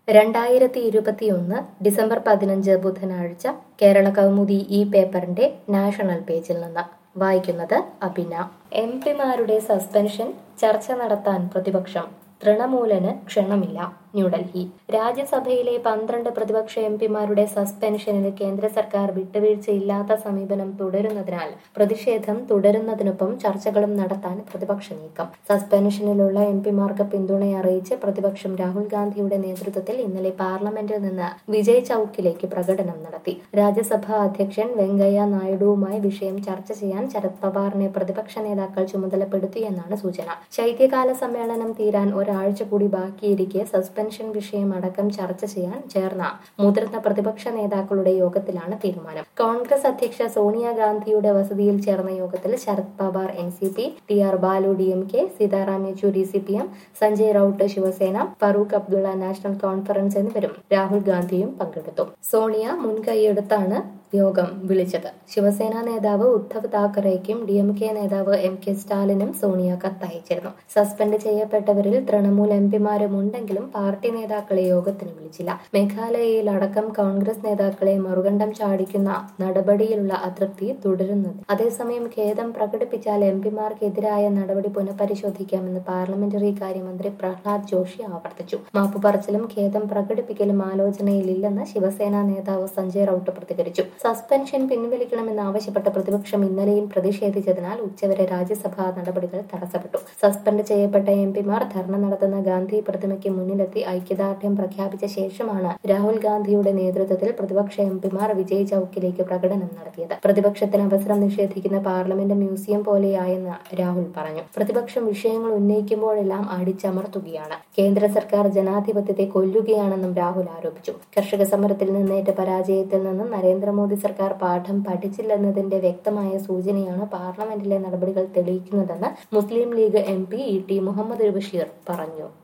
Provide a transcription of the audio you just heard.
രണ്ടായിരത്തി ഇരുപത്തിയൊന്ന് ഡിസംബർ പതിനഞ്ച് ബുധനാഴ്ച കേരള കൗമുദി ഈ പേപ്പറിന്റെ നാഷണൽ പേജിൽ നിന്ന് വായിക്കുന്നത് അഭിന എം പിമാരുടെ സസ്പെൻഷൻ ചർച്ച നടത്താൻ പ്രതിപക്ഷം തൃണമൂലന് ക്ഷണമില്ല ന്യൂഡൽഹി രാജ്യസഭയിലെ പന്ത്രണ്ട് പ്രതിപക്ഷ എം പിമാരുടെ സസ്പെൻഷനിൽ കേന്ദ്ര സർക്കാർ വിട്ടുവീഴ്ചയില്ലാത്ത സമീപനം തുടരുന്നതിനാൽ പ്രതിഷേധം തുടരുന്നതിനൊപ്പം ചർച്ചകളും നടത്താൻ പ്രതിപക്ഷ നീക്കം സസ്പെൻഷനിലുള്ള എം പിമാർക്ക് പിന്തുണ അറിയിച്ച് പ്രതിപക്ഷം രാഹുൽ ഗാന്ധിയുടെ നേതൃത്വത്തിൽ ഇന്നലെ പാർലമെന്റിൽ നിന്ന് വിജയ് ചൌക്കിലേക്ക് പ്രകടനം നടത്തി രാജ്യസഭാ അധ്യക്ഷൻ വെങ്കയ്യ നായിഡുവുമായി വിഷയം ചർച്ച ചെയ്യാൻ ശരത് പവാറിനെ പ്രതിപക്ഷ നേതാക്കൾ ചുമതലപ്പെടുത്തിയെന്നാണ് സൂചന ശൈത്യകാല സമ്മേളനം തീരാൻ ഒരാഴ്ച കൂടി ബാക്കിയിരിക്കെ സസ്പെൻഷൻ വിഷയം അടക്കം ചർച്ച ചെയ്യാൻ ചേർന്ന മുതിർന്ന പ്രതിപക്ഷ നേതാക്കളുടെ യോഗത്തിലാണ് തീരുമാനം കോൺഗ്രസ് അധ്യക്ഷ സോണിയാഗാന്ധിയുടെ വസതിയിൽ ചേർന്ന യോഗത്തിൽ Sharad Pawar N C P T R Baalu D M K Sitaram Yechury C P M Sanjay Raut Shiv Sena Farooq Abdullah National Conference എന്നിവരും രാഹുൽ ഗാന്ധിയും പങ്കെടുത്തു സോണിയ മുൻകൈയെടുത്താണ് യോഗം വിളിച്ചത് ശിവസേന നേതാവ് ഉദ്ധവ് താക്കറേക്കും ഡി എം കെ നേതാവ് എം കെ സ്റ്റാലിനും സോണിയ കത്തയച്ചിരുന്നു സസ്പെൻഡ് ചെയ്യപ്പെട്ടവരിൽ തൃണമൂൽ എം പിമാരും ഉണ്ടെങ്കിലും പാർട്ടി നേതാക്കളെ യോഗത്തിന് വിളിച്ചില്ല മേഘാലയയിൽ അടക്കം കോൺഗ്രസ് നേതാക്കളെ മറുകണ്ഠം ചാടിക്കുന്ന നടപടിയിലുള്ള അതൃപ്തി തുടരുന്നത് അതേസമയം ഖേദം പ്രകടിപ്പിച്ചാൽ എം പിമാർക്കെതിരായ നടപടി പുനഃപരിശോധിക്കാമെന്ന് പാർലമെന്ററി കാര്യമന്ത്രി പ്രഹ്ലാദ് ജോഷി ആവർത്തിച്ചു മാപ്പുപറച്ചിലും ഖേദം പ്രകടിപ്പിക്കലും ആലോചനയിലില്ലെന്ന് ശിവസേന നേതാവ് സഞ്ജയ് റൌട്ട് പ്രതികരിച്ചു സസ്പെൻഷൻ പിൻവലിക്കണമെന്നാവശ്യപ്പെട്ട പ്രതിപക്ഷം ഇന്നലെയും പ്രതിഷേധിച്ചതിനാൽ ഉച്ചവരെ രാജ്യസഭാ നടപടികൾ തടസ്സപ്പെട്ടു സസ്പെൻഡ് ചെയ്യപ്പെട്ട എം പിമാർ ധർണ നടത്തുന്ന ഗാന്ധി പ്രതിമയ്ക്ക് മുന്നിലെത്തി ഐക്യദാർഢ്യം പ്രഖ്യാപിച്ച ശേഷമാണ് രാഹുൽ ഗാന്ധിയുടെ നേതൃത്വത്തിൽ പ്രതിപക്ഷ എം പിമാർ വിജയ് ചൌക്കിലേക്ക് പ്രകടനം നടത്തിയത് പ്രതിപക്ഷത്തിന് അവസരം നിഷേധിക്കുന്ന പാർലമെന്റ് മ്യൂസിയം പോലെയായെന്ന് രാഹുൽ പറഞ്ഞു പ്രതിപക്ഷം വിഷയങ്ങൾ ഉന്നയിക്കുമ്പോഴെല്ലാം അടിച്ചമർത്തുകയാണ് കേന്ദ്ര സർക്കാർ ജനാധിപത്യത്തെ കൊല്ലുകയാണെന്നും രാഹുൽ ആരോപിച്ചു കർഷക സമരത്തിൽ നിന്നേറ്റ പരാജയത്തിൽ നിന്നും നരേന്ദ്രമോദി സർക്കാർ പാഠം പഠിച്ചില്ലെന്നതിന്റെ വ്യക്തമായ സൂചനയാണ് പാർലമെന്റിലെ നടപടികൾ തെളിയിക്കുന്നതെന്ന് Muslim League M P E T Muhammad Basheer പറഞ്ഞു